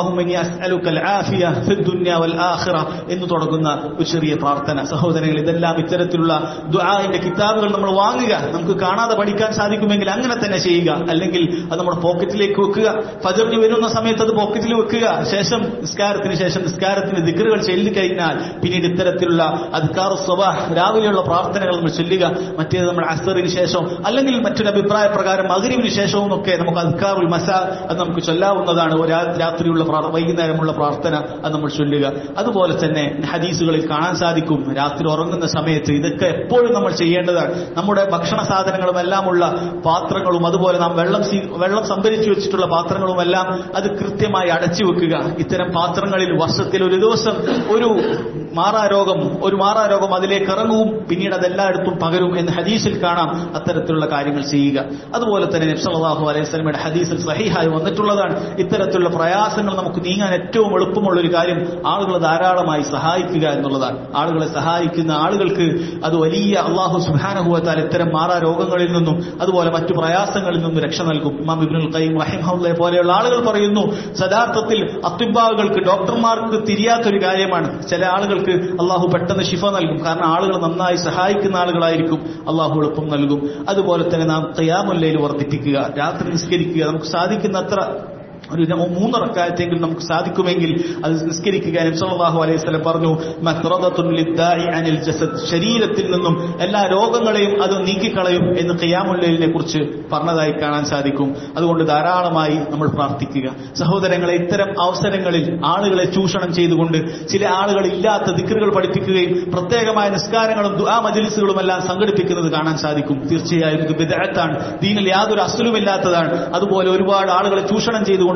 അള്ളാഹുറ എന്ന് തുടങ്ങുന്ന ഒരു ചെറിയ പ്രാർത്ഥന സഹോദരങ്ങൾ ഇതെല്ലാം ഇത്തരത്തിലുള്ള ദുആന്റെ കിതാബുകൾ നമ്മൾ വാങ്ങുക നമുക്ക് കാണാതെ പഠിക്കാൻ സാധിക്കുമെങ്കിൽ അങ്ങനെ തന്നെ ചെയ്യുക അല്ലെങ്കിൽ അത് നമ്മുടെ പോക്കറ്റിലേക്ക് വെക്കുക ഫജറിന് വരുന്ന സമയത്ത് അത് പോക്കറ്റിൽ വെക്കുക ശേഷം നിസ്കാരത്തിന് ശേഷം നിസ്കാരത്തിന് ദിക്കറുകൾ ചൊല്ലി കഴിഞ്ഞാൽ പിന്നീട് ഇത്തരത്തിലുള്ള അദ്കാർ സ്വബാഹ് രാവിലെയുള്ള പ്രാർത്ഥനകൾ നമ്മൾ ചൊല്ലുക മറ്റേത് നമ്മൾ അസറിന് ശേഷം അല്ലെങ്കിൽ മറ്റൊരു അഭിപ്രായ പ്രകാരം മകരിവിന് ശേഷവും ഒക്കെ നമുക്ക് അദ്കാറുൽ മസ അത് നമുക്ക് ചൊല്ലാവുന്നതാണ് രാത്രിയുള്ള വൈകുന്നേരമുള്ള പ്രാർത്ഥന അത് നമ്മൾ ചൊല്ലുക അതുപോലെ തന്നെ ഹദീസുകളിൽ കാണാൻ സാധിക്കും രാത്രി ഉറങ്ങുന്ന സമയത്ത് ഇതൊക്കെ എപ്പോഴും നമ്മൾ ചെയ്യേണ്ടതാണ് നമ്മുടെ ഭക്ഷണ സാധനങ്ങളും എല്ലാമുള്ള പാത്രങ്ങളും അതുപോലെ നാം വെള്ളം വെള്ളം സംഭരിച്ചു വെച്ചിട്ടുള്ള പാത്രങ്ങളും എല്ലാം അത് കൃത്യമായി അടച്ചു വെക്കുക ഇത്തരം പാത്രങ്ങളിൽ വർഷത്തിൽ ഒരു ദിവസം ഒരു മാറാരോഗം ഒരു മാറാരോഗം അതിലേക്ക് ഇറങ്ങും പിന്നീട് അതെല്ലായിടത്തും പകരും എന്ന് ഹദീസിൽ കാണാം അത്തരത്തിലുള്ള കാര്യങ്ങൾ ചെയ്യുക അതുപോലെ തന്നെ നബ്സല്ലാഹു അലൈഹി സ്വലമയുടെ ഹദീസിൽ സഹിഹായി വന്നിട്ടുള്ളതാണ് ഇത്തരത്തിലുള്ള പ്രയാസങ്ങൾ നമുക്ക് നീങ്ങാൻ ഏറ്റവും എളുപ്പമുള്ള ഒരു കാര്യം ആളുകളെ ധാരാളമായി സഹായിക്കുക എന്നുള്ളതാണ് ആളുകളെ സഹായിക്കുന്ന ആളുകൾക്ക് അത് വലിയ അള്ളാഹു സുഹാനുഭവത്താൽ ഇത്തരം മാറാ രോഗങ്ങളിൽ നിന്നും അതുപോലെ മറ്റു പ്രയാസങ്ങളിൽ നിന്നും രക്ഷ നൽകും ഇമാം ഇബ്നുൽ ഖയ്യിം റഹിംഹുല്ലയെ പോലെയുള്ള ആളുകൾ പറയുന്നു യഥാർത്ഥത്തിൽ അത്യുബാവുകൾക്ക് ഡോക്ടർമാർക്ക് തിരിയാത്തൊരു കാര്യമാണ് ചില ആളുകൾക്ക് അള്ളാഹു പെട്ടെന്ന് ശിഫ നൽകും കാരണം ആളുകൾ നന്നായി സഹായിക്കുന്ന ആളുകളായിരിക്കും അള്ളാഹു എളുപ്പം നൽകും അതുപോലെ തന്നെ നാം തയ്യാമുല്ലയിൽ വർദ്ധിപ്പിക്കുക രാത്രി നിസ്കരിക്കുക നമുക്ക് സാധിക്കുന്നത്ര ഒരു മൂന്ന് റക്കായത്തെങ്കിലും നമുക്ക് സാധിക്കുമെങ്കിൽ അത് നിസ്കരിക്കുക സല്ലല്ലാഹു അലൈഹി വസല്ലം പറഞ്ഞു മത്റദത്തുൻ ലിദ്ദാഇ അനിൽ ജസദ് ശരീരത്തിൽ നിന്നും എല്ലാ രോഗങ്ങളെയും അത് നീക്കിക്കളയും എന്ന് ഖിയാമുല്ലയിലിനെ കുറിച്ച് പറഞ്ഞതായി കാണാൻ സാധിക്കും അതുകൊണ്ട് ധാരാളമായി നമ്മൾ പ്രാർത്ഥിക്കുക സഹോദരങ്ങളെ ഇത്തരം അവസരങ്ങളിൽ ആളുകളെ ചൂഷണം ചെയ്തുകൊണ്ട് ചില ആളുകൾ ഇല്ലാത്ത ദിക്കറുകൾ പഠിപ്പിക്കുകയും പ്രത്യേകമായ നിസ്കാരങ്ങളും ദുആ മജലിസുകളും എല്ലാം സംഘടിപ്പിക്കുന്നത് കാണാൻ സാധിക്കും തീർച്ചയായും ഇത് ബിദഅത്താണ് ദീനിൽ യാതൊരു അസുലുമില്ലാത്തതാണ് അതുപോലെ ഒരുപാട് ആളുകളെ ചൂഷണം ചെയ്തുകൊണ്ട്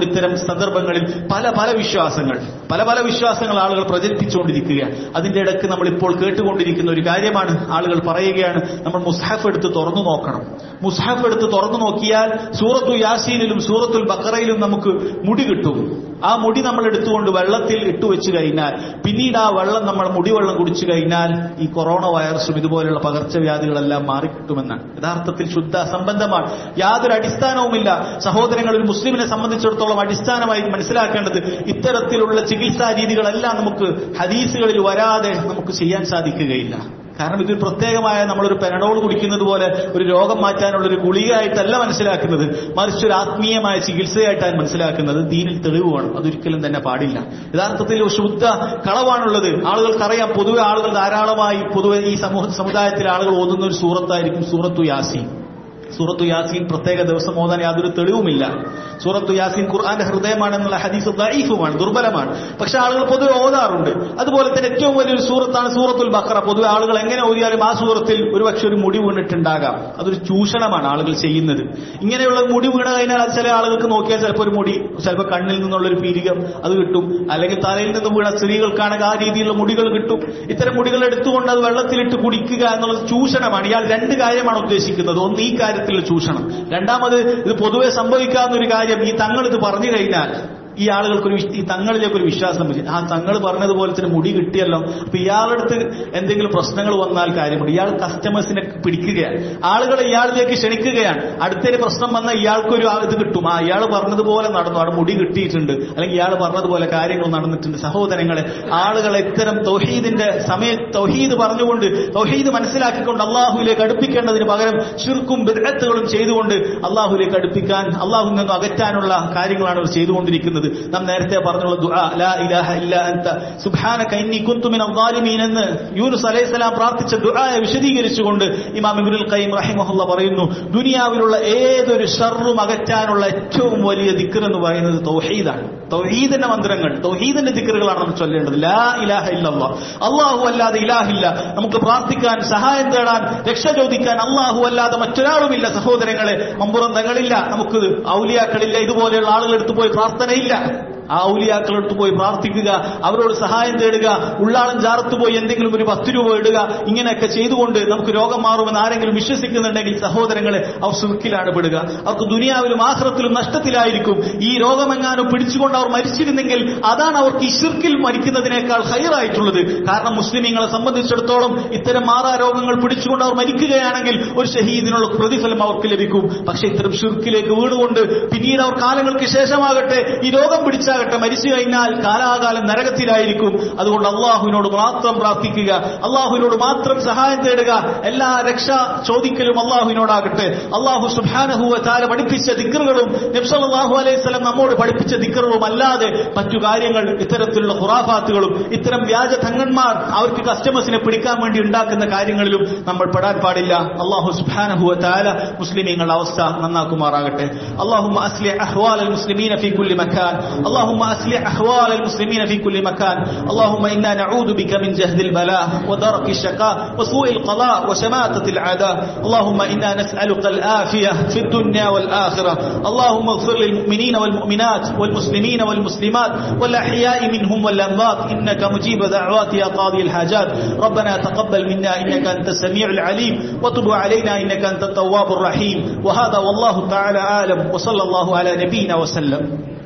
ഇത്തരം സന്ദർഭങ്ങളിൽ പല പല വിശ്വാസങ്ങൾ പല പല വിശ്വാസങ്ങൾ ആളുകൾ പ്രചരിപ്പിച്ചുകൊണ്ടിരിക്കുകയാണ് അതിന്റെ ഇടയ്ക്ക് നമ്മൾ ഇപ്പോൾ കേട്ടുകൊണ്ടിരിക്കുന്ന ഒരു കാര്യമാണ് ആളുകൾ പറയുകയാണ് നമ്മൾ മുസ്ഹഫ് എടുത്ത് തുറന്നു നോക്കണം മുസ്ഹഫ് എടുത്ത് തുറന്നു നോക്കിയാൽ സൂറത്തു യാസീനിലും സൂറത്തുൽ ബക്കറയിലും നമുക്ക് മുടി കിട്ടും ആ മുടി നമ്മൾ എടുത്തുകൊണ്ട് വെള്ളത്തിൽ ഇട്ടുവെച്ച് കഴിഞ്ഞാൽ പിന്നീട് ആ വെള്ളം നമ്മൾ മുടിവെള്ളം കുടിച്ചു കഴിഞ്ഞാൽ ഈ കൊറോണ വൈറസും ഇതുപോലുള്ള പകർച്ചവ്യാധികളെല്ലാം മാറിക്കിട്ടുമെന്നാണ് യഥാർത്ഥത്തിൽ ശുദ്ധ സംബന്ധമാണ് യാതൊരു അടിസ്ഥാനവുമില്ല സഹോദരങ്ങൾ ഒരു മുസ്ലിമിനെ സംബന്ധിച്ചിടത്തോളം അടിസ്ഥാനമായി മനസ്സിലാക്കേണ്ടത് ഇത്തരത്തിലുള്ള ചികിത്സാ രീതികളെല്ലാം നമുക്ക് ഹദീസുകളിൽ വരാതെ നമുക്ക് ചെയ്യാൻ സാധിക്കുകയില്ല കാരണം ഇതിൽ പ്രത്യേകമായ നമ്മളൊരു പെനഡോൾ കുടിക്കുന്നത് പോലെ ഒരു രോഗം മാറ്റാനുള്ള ഒരു ഗുളികയായിട്ടല്ല മനസ്സിലാക്കുന്നത് മറിച്ച് ഒരു ആത്മീയമായ ചികിത്സയായിട്ടാണ് മനസ്സിലാക്കുന്നത് ദീനിൽ തെളിവ് വേണം അതൊരിക്കലും തന്നെ പാടില്ല യഥാർത്ഥത്തിൽ ഒരു ശുദ്ധ കളവാണുള്ളത് ആളുകൾക്കറിയാം പൊതുവെ ആളുകൾ ധാരാളമായി പൊതുവെ ഈ സമൂഹ സമുദായത്തിൽ ആളുകൾ ഓതുന്ന ഒരു സൂറത്തായിരിക്കും സൂറത്തു യാസീൻ സൂറത്തു യാസീൻ പ്രത്യേക ദിവസം ഓതാൻ യാതൊരു തെളിവുമില്ല സൂറത്തു യാസീൻ ഖുർആന്റെ ഹൃദയമാണെന്നുള്ള ഹദീസ് ദൈഫുമാണ് ദുർബലമാണ് പക്ഷെ ആളുകൾ പൊതുവെ ഓതാറുണ്ട് അതുപോലെ തന്നെ ഏറ്റവും വലിയൊരു സൂറത്താണ് സൂറത്തുൽ ബക്കറ പൊതുവെ ആളുകൾ എങ്ങനെ ഓതിയാലും ആ സൂറത്തിൽ ഒരുപക്ഷെ ഒരു മുടി വീണിട്ടുണ്ടാകാം അതൊരു ചൂഷണമാണ് ആളുകൾ ചെയ്യുന്നത് ഇങ്ങനെയുള്ള മുടി വീണ കഴിഞ്ഞാൽ അത് ചില ആളുകൾക്ക് നോക്കിയാൽ ചിലപ്പോൾ ഒരു മുടി ചിലപ്പോൾ കണ്ണിൽ നിന്നുള്ള ഒരു പീരികം അത് കിട്ടും അല്ലെങ്കിൽ തലയിൽ നിന്ന് വീണ സ്ത്രീകൾക്കാണെങ്കിൽ ആ രീതിയിലുള്ള മുടികൾ കിട്ടും ഇത്തരം മുടികൾ എടുത്തുകൊണ്ട് അത് വെള്ളത്തിലിട്ട് കുടിക്കുക എന്നുള്ളത് ചൂഷണമാണ് ഇയാൾ രണ്ട് കാര്യമാണ് ഉദ്ദേശിക്കുന്നത് ഒന്ന് ഈ കാര്യത്തിലുള്ള ചൂഷണം രണ്ടാമത് ഇത് പൊതുവെ സംഭവിക്കാവുന്ന ഒരു കാര്യം ഈ തങ്ങൾ ഇത് പറഞ്ഞു കഴിഞ്ഞാൽ ഈ ആളുകൾക്ക് ഒരു ഈ തങ്ങളിലേക്ക് ഒരു വിശ്വാസം വെച്ചു ആ തങ്ങൾ പറഞ്ഞതുപോലെ തന്നെ മുടി കിട്ടിയല്ലോ അപ്പൊ ഇയാളുടെ അടുത്ത് എന്തെങ്കിലും പ്രശ്നങ്ങൾ വന്നാൽ കാര്യമുണ്ട് ഇയാൾ കസ്റ്റമേഴ്സിനെ പിടിക്കുകയാണ് ആളുകളെ ഇയാളിലേക്ക് ക്ഷണിക്കുകയാണ് അടുത്തൊരു പ്രശ്നം വന്നാൽ ഇയാൾക്കൊരു ഇത് കിട്ടും ആ ഇയാൾ പറഞ്ഞതുപോലെ നടന്നു അവിടെ മുടി കിട്ടിയിട്ടുണ്ട് അല്ലെങ്കിൽ ഇയാൾ പറഞ്ഞതുപോലെ കാര്യങ്ങൾ നടന്നിട്ടുണ്ട് സഹോദരങ്ങളെ ആളുകളെ ഇത്തരം തൗഹീദിന്റെ സമയ തൗഹീദ് പറഞ്ഞുകൊണ്ട് തൗഹീദ് മനസ്സിലാക്കിക്കൊണ്ട് അള്ളാഹുവിലേക്ക് അടുപ്പിക്കേണ്ടതിന് പകരം ഷിർക്കും ബിദ്അത്തുകളും ചെയ്തുകൊണ്ട് അള്ളാഹുലേക്ക് അടുപ്പിക്കാൻ അള്ളാഹുവിൽ നിന്നും അകറ്റാനുള്ള കാര്യങ്ങളാണ് അവർ ചെയ്തുകൊണ്ടിരിക്കുന്നത് നാം നേരത്തെ പറഞ്ഞുള്ള ദുആ ലാ ഇലാഹ ഇല്ല അൻത സുബ്ഹാനക ഇന്നി കുന്തു മിനൽ ളാലിമീൻ എന്ന് യൂനുസ് അലൈഹിസ്സലാം പ്രാർത്ഥിച്ച ദുആയെ വിശദീകരിച്ചുകൊണ്ട് ഇമാം ഇബ്നുൽ ഖയ്യിം റഹിമഹുള്ള പറയുന്നു ദുനിയാവിലുള്ള ഏതൊരു ഷർറും അകറ്റാനുള്ള ഏറ്റവും വലിയ ദിക്ർ എന്ന് പറയുന്നത് തൗഹീദാണ് തൗഹീദിന്റെ മന്ത്രങ്ങൾ തൗഹീദിന്റെ ദിക്റുകളാണ് നമ്മൾ ചൊല്ലേണ്ടത് ലാ ഇലാഹ ഇല്ലല്ലാഹ് അല്ലാഹു അല്ലാതെ ഇലാഹില്ല നമുക്ക് പ്രാർത്ഥിക്കാൻ സഹായം തേടാൻ രക്ഷ ചോദിക്കാൻ അല്ലാഹു അല്ലാതെ മറ്റൊരാളുമില്ല സഹോദരങ്ങളെ മമ്പുറം തങ്ങളില്ല നമുക്ക് ഔലിയാക്കളില്ല ഇതുപോലെയുള്ള ആളുകൾ എടുത്തു പോയി പ്രാർത്ഥനയില്ല ആ ഔലിയാക്കളെടുത്ത് പോയി പ്രാർത്ഥിക്കുക അവരോട് സഹായം തേടുക ഉള്ളാളം ചാർത്ത് പോയി എന്തെങ്കിലും ഒരു പത്ത് രൂപ ഇടുക ഇങ്ങനെയൊക്കെ ചെയ്തുകൊണ്ട് നമുക്ക് രോഗം മാറുമെന്ന് ആരെങ്കിലും വിശ്വസിക്കുന്നുണ്ടെങ്കിൽ സഹോദരങ്ങളെ അവർ സുഖിലാണ് പെടുക അവർക്ക് ദുനിയാവിലും ആശ്രത്തിലും നഷ്ടത്തിലായിരിക്കും ഈ രോഗമെങ്ങാനും പിടിച്ചുകൊണ്ട് അവർ മരിച്ചിരുന്നെങ്കിൽ അതാണ് അവർക്ക് ഈ ശിർക്കിൽ മരിക്കുന്നതിനേക്കാൾ ഹൈറായിട്ടുള്ളത് കാരണം മുസ്ലിമീങ്ങളെ സംബന്ധിച്ചിടത്തോളം ഇത്തരം മാറാ രോഗങ്ങൾ പിടിച്ചുകൊണ്ട് അവർ മരിക്കുകയാണെങ്കിൽ ഒരു ഷഹീദിനുള്ള പ്രതിഫലം അവർക്ക് ലഭിക്കും പക്ഷെ ഇത്തരം ഷിർക്കിലേക്ക് വീണുകൊണ്ട് പിന്നീട് അവർ കാലങ്ങൾക്ക് ശേഷമാകട്ടെ ഈ രോഗം പിടിച്ചാകട്ടെ മരിച്ചു കഴിഞ്ഞാൽ കാലാകാലം നരകത്തിലായിരിക്കും അതുകൊണ്ട് അള്ളാഹുവിനോട് മാത്രം പ്രാർത്ഥിക്കുക അള്ളാഹുവിനോട് മാത്രം സഹായം തേടുക എല്ലാ രക്ഷ ചോദിക്കലും അള്ളാഹുവിനോടാകട്ടെ അള്ളാഹു സുബാനഹുവ താര പഠിപ്പിച്ച ദിക്കറുകളും നബ്സല്ലാഹു അലൈഹി സ്വലം നമ്മോട് പഠിപ്പിച്ച ദിക്കറുകളും അല്ലാതെ മറ്റു കാര്യങ്ങൾ ഇത്തരത്തിലുള്ള ഖുറാഫാത്തുകളും ഇത്തരം വ്യാജ തങ്ങന്മാർ അവർക്ക് കസ്റ്റമേഴ്സിനെ പിടിക്കാൻ വേണ്ടി ഉണ്ടാക്കുന്ന കാര്യങ്ങളിലും നമ്മൾ പെടാൻ പാടില്ല അള്ളാഹു സുബാനഹുവ താല മുസ്ലിമീങ്ങളുടെ അവസ്ഥ നന്നാക്കുമാറാകട്ടെ അള്ളാഹു അസ്ലി അഹ്വാൽ المسلمين في كل مكان اللهم أصلح أحوال المسلمين في كل مكان اللهم إنا نعوذ بك من جهد البلاء ودرك الشقاء وسوء القضاء وشماتة العداء اللهم إنا نسألك الآفية في الدنيا والآخرة اللهم اغفر للمؤمنين والمؤمنات والمسلمين والمسلمات والأحياء منهم والأموات إنك مجيب دعوات يا قاضي الحاجات ربنا تقبل منا إنك أنت السميع العليم وتب علينا إنك أنت التواب الرحيم وهذا والله تعالى عالم وصلى الله على نبينا وسلم